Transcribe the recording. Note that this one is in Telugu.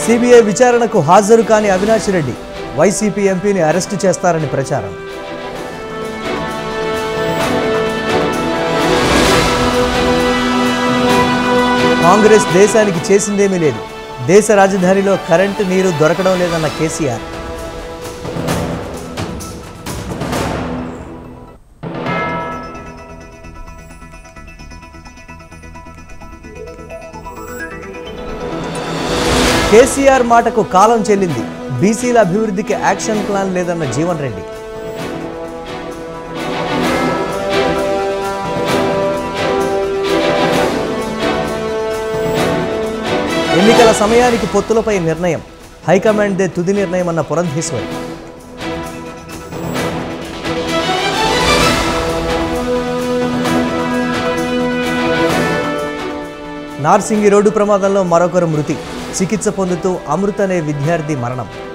సిబిఐ విచారణకు హాజరు కాని అవినాష్ రెడ్డి వైసీపీ ఎంపీని అరెస్టు చేస్తారని ప్రచారం కాంగ్రెస్ దేశానికి చేసిందేమీ లేదు దేశ రాజధానిలో కరెంటు నీరు దొరకడం లేదన్న కేసీఆర్ కేసీఆర్ మాటకు కాలం చెల్లింది బీసీల అభివృద్ధికి యాక్షన్ ప్లాన్ లేదన్న జీవన్ రెడ్డి ఎన్నికల సమయానికి పొత్తులపై నిర్ణయం హైకమాండ్దే తుది నిర్ణయం అన్న పురంధేశ్వరి నార్సింగి రోడ్డు ప్రమాదంలో మరొకరు మృతి చికిత్స పొందుతూ అమృత్ అనే విద్యార్థి మరణం